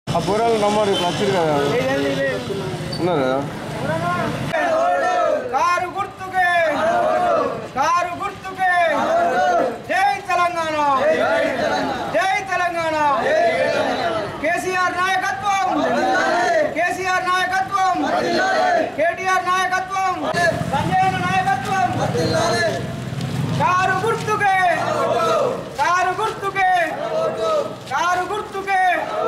ఆ బూరాలు నమ్మరు ఇప్పుడు వచ్చారు కదా ఉన్నారు కదా కారు గుర్తుకే కారు గుర్తుకే జై తెలంగాణ జై తెలంగాణ కేసీఆర్ నాయకత్వం కేసీఆర్ నాయకత్వం కేటీఆర్ నాయకత్వం సంజయ్ నాయకత్వం కారు గుర్తుకే కారు గుర్తుకే కారు గుర్తుకే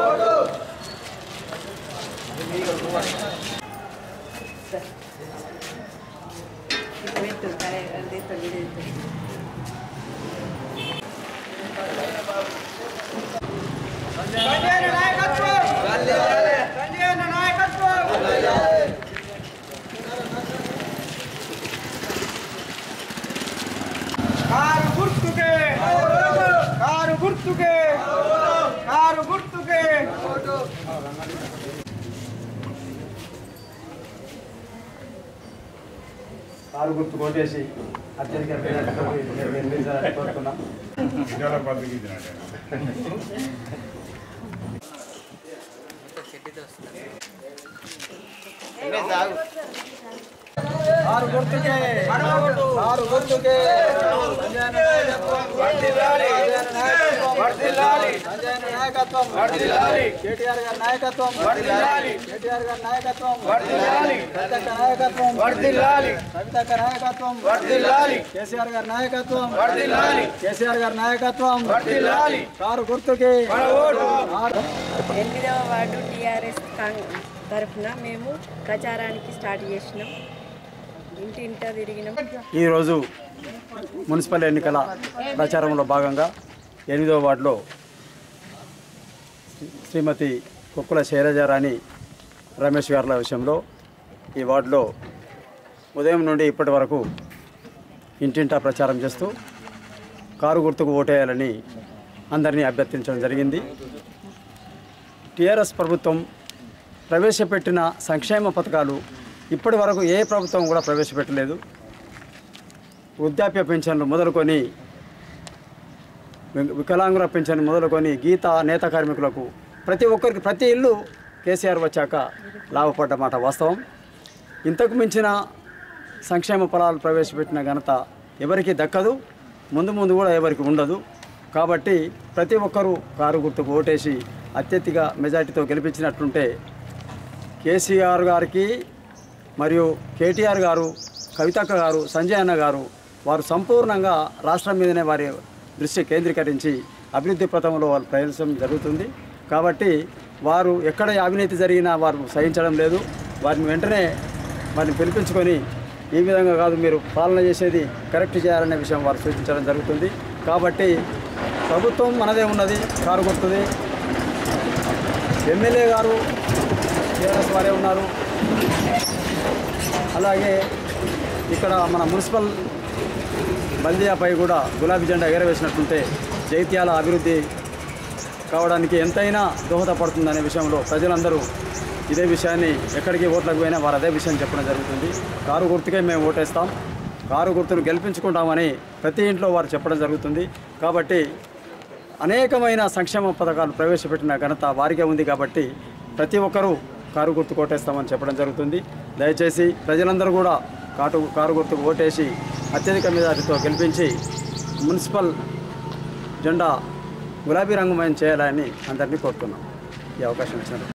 సంజయ్ నాయకత్వం సంజయ్ నాయకత్వం కారు గుర్తుకే కారు గుర్తుకే కారు గుర్తుకే కారు గుర్తు కొట్టేసి అత్యధిక పేదలకు నిర్మించాలని కోరుతున్నాం కారు గుర్తుకే కారు గుర్తుకే నాయకత్వం కేటీఆర్ గారి నాయకత్వం కేటీఆర్ గారి నాయకత్వం కవితక్క నాయకత్వం కవితక్క నాయకత్వం కేసీఆర్ గారి నాయకత్వం కేసీఆర్ గారి నాయకత్వం కారు గుర్తుకి కారు- ఎనిమిదవ వార్డు టీఆర్ఎస్ తరఫున మేము ప్రచారానికి స్టార్ట్ చేసినాం ఇంటి ఇంట తిరిగినాం ఈరోజు మున్సిపల్ ఎన్నికల ప్రచారంలో భాగంగా ఎనిమిదవ వార్డులో శ్రీమతి కుక్కుల శైలజారాణి రమేష్ గారుల విషయంలో ఈ వార్డులో ఉదయం నుండి ఇప్పటి వరకు ఇంటింటా ప్రచారం చేస్తూ కారు గుర్తుకు ఓటేయాలని అందరినీ అభ్యర్థించడం జరిగింది టీఆర్ఎస్ ప్రభుత్వం ప్రవేశపెట్టిన సంక్షేమ పథకాలు ఇప్పటి వరకు ఏ ప్రభుత్వం కూడా ప్రవేశపెట్టలేదు వృద్ధాప్య పెన్షన్లు మొదలుకొని వి- వికలాంగుల పెన్షన్ మొదలుకొని గీత నేత కార్మికులకు ప్రతి ఒక్కరికి ప్రతి ఇల్లు కేసీఆర్ వచ్చాక లాభపడ్డ మాట వాస్తవం ఇంతకు మించిన సంక్షేమ ఫలాలు ప్రవేశపెట్టిన ఘనత ఎవరికి దక్కదు ముందు ముందు కూడా ఎవరికి ఉండదు కాబట్టి ప్రతి ఒక్కరూ కారు గుర్తుకు ఓటేసి అత్యధిక మెజార్టీతో గెలిపించినట్లుంటే కేసీఆర్ గారికి మరియు కేటీఆర్ గారు కవితక్క గారు సంజయ్ అన్న గారు వారు సంపూర్ణంగా రాష్ట్రం మీదనే వారి దృష్టి కేంద్రీకరించి అభివృద్ధి పథంలో వాళ్ళు ప్రయాణించడం జరుగుతుంది కాబట్టి వారు ఎక్కడ అవినీతి జరిగినా వారు సహించడం లేదు వారిని వెంటనే వారిని పిలిపించుకొని ఈ విధంగా కాదు మీరు పాలన చేసేది కరెక్ట్ చేయాలనే విషయం వారు సూచించడం జరుగుతుంది కాబట్టి ప్రభుత్వం మనదే ఉన్నది కారు కొడుతుంది ఎమ్మెల్యే గారు టీఆర్ఎస్ వారే ఉన్నారు అలాగే ఇక్కడ మన మున్సిపల్ బల్దియాపై కూడా గులాబీ జెండా ఎగరవేసినట్టుంటే జైత్యాల అభివృద్ధి కావడానికి ఎంతైనా దోహదపడుతుందనే విషయంలో ప్రజలందరూ ఇదే విషయాన్ని ఎక్కడికి ఓట్లకు పోయినా వారు అదే విషయం చెప్పడం జరుగుతుంది కారు గుర్తుకే మేము ఓటేస్తాం కారు గుర్తును గెలిపించుకుంటామని ప్రతి ఇంట్లో వారు చెప్పడం జరుగుతుంది కాబట్టి అనేకమైన సంక్షేమ పథకాలు ప్రవేశపెట్టిన ఘనత వారికే ఉంది కాబట్టి ప్రతి ఒక్కరూ కారు గుర్తు కొట్టేస్తామని చెప్పడం జరుగుతుంది దయచేసి ప్రజలందరూ కూడా కాటు కారు గుర్తుకు ఓటేసి అత్యధిక మెజార్టీతో గెలిపించి మున్సిపల్ జెండా గులాబీ రంగుమయం చేయాలని అందరినీ కోరుతున్నాం ఈ అవకాశం ఇచ్చినందుకు